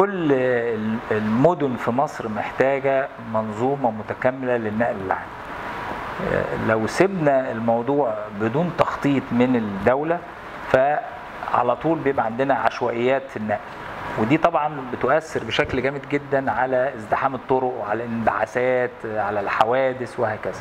كل المدن في مصر محتاجة منظومة متكاملة للنقل العام لو سيبنا الموضوع بدون تخطيط من الدولة فعلى طول بيبقى عندنا عشوائيات في النقل ودي طبعا بتؤثر بشكل جامد جدا على ازدحام الطرق وعلى الانبعاثات على الحوادث وهكذا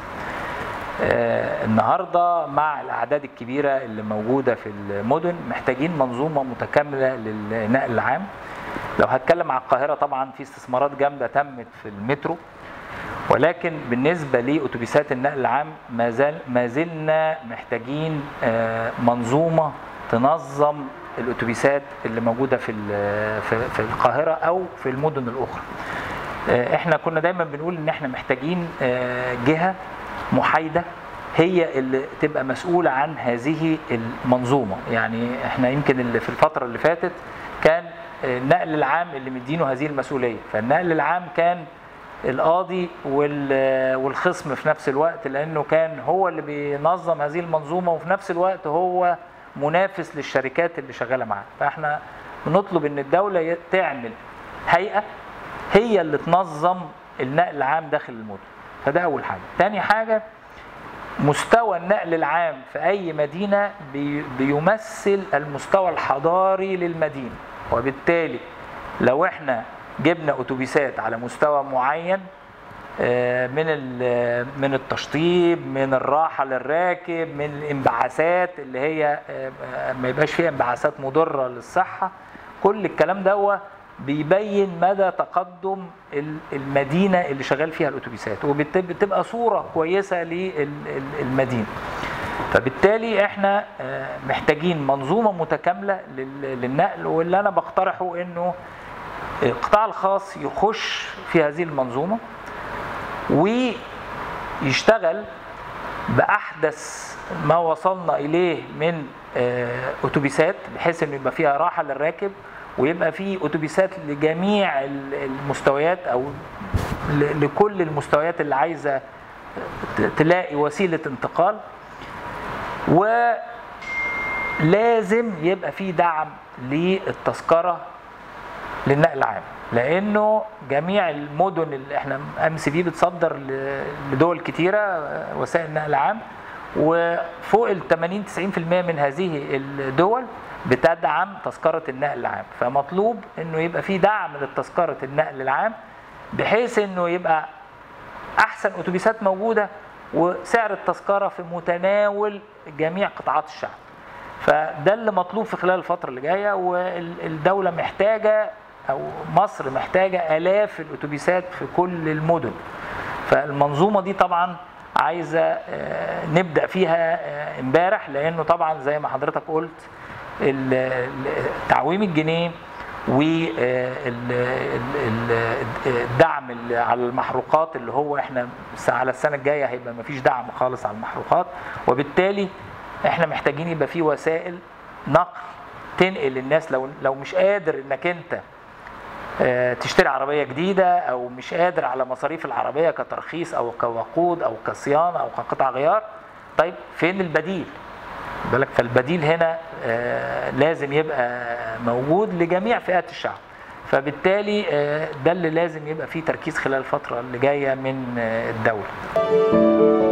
آه النهارده مع الاعداد الكبيره اللي موجوده في المدن محتاجين منظومه متكامله للنقل العام لو هتكلم على القاهره طبعا في استثمارات جامده تمت في المترو ولكن بالنسبه لاتوبيسات النقل العام ما زال ما زلنا محتاجين آه منظومه تنظم الاتوبيسات اللي موجوده في في القاهره او في المدن الاخرى احنا كنا دايما بنقول ان احنا محتاجين جهه محايده هي اللي تبقى مسؤوله عن هذه المنظومه يعني احنا يمكن اللي في الفتره اللي فاتت كان النقل العام اللي مدينه هذه المسؤوليه فالنقل العام كان القاضي والخصم في نفس الوقت لانه كان هو اللي بينظم هذه المنظومه وفي نفس الوقت هو منافس للشركات اللي شغاله معاه فاحنا بنطلب ان الدوله تعمل هيئه هي اللي تنظم النقل العام داخل المدن فده اول حاجه تاني حاجه مستوى النقل العام في اي مدينه بي بيمثل المستوى الحضاري للمدينه وبالتالي لو احنا جبنا اتوبيسات على مستوى معين من من التشطيب من الراحه للراكب من الانبعاثات اللي هي ما يبقاش فيها انبعاثات مضره للصحه كل الكلام ده بيبين مدى تقدم المدينه اللي شغال فيها الاتوبيسات وبتبقى صوره كويسه للمدينه فبالتالي احنا محتاجين منظومه متكامله للنقل واللي انا بقترحه انه القطاع الخاص يخش في هذه المنظومه ويشتغل باحدث ما وصلنا اليه من اتوبيسات بحيث انه يبقى فيها راحه للراكب ويبقى في اتوبيسات لجميع المستويات او لكل المستويات اللي عايزه تلاقي وسيله انتقال ولازم يبقى في دعم للتذكره للنقل العام لانه جميع المدن اللي احنا ام سي بي بتصدر لدول كتيره وسائل النقل العام وفوق ال 80 90% من هذه الدول بتدعم تذكره النقل العام فمطلوب انه يبقى في دعم لتذكره النقل العام بحيث انه يبقى احسن اتوبيسات موجوده وسعر التذكره في متناول جميع قطاعات الشعب فده اللي مطلوب في خلال الفتره اللي جايه والدوله محتاجه او مصر محتاجه الاف الاتوبيسات في كل المدن فالمنظومه دي طبعا عايزه نبدا فيها امبارح لانه طبعا زي ما حضرتك قلت تعويم الجنيه والدعم على المحروقات اللي هو احنا على السنه الجايه هيبقى مفيش دعم خالص على المحروقات وبالتالي احنا محتاجين يبقى في وسائل نقل تنقل الناس لو لو مش قادر انك انت تشتري عربية جديدة أو مش قادر على مصاريف العربية كترخيص أو كوقود أو كصيانة أو كقطع غيار طيب فين البديل؟ بالك فالبديل هنا لازم يبقى موجود لجميع فئات الشعب فبالتالي ده اللي لازم يبقى فيه تركيز خلال الفترة اللي جاية من الدولة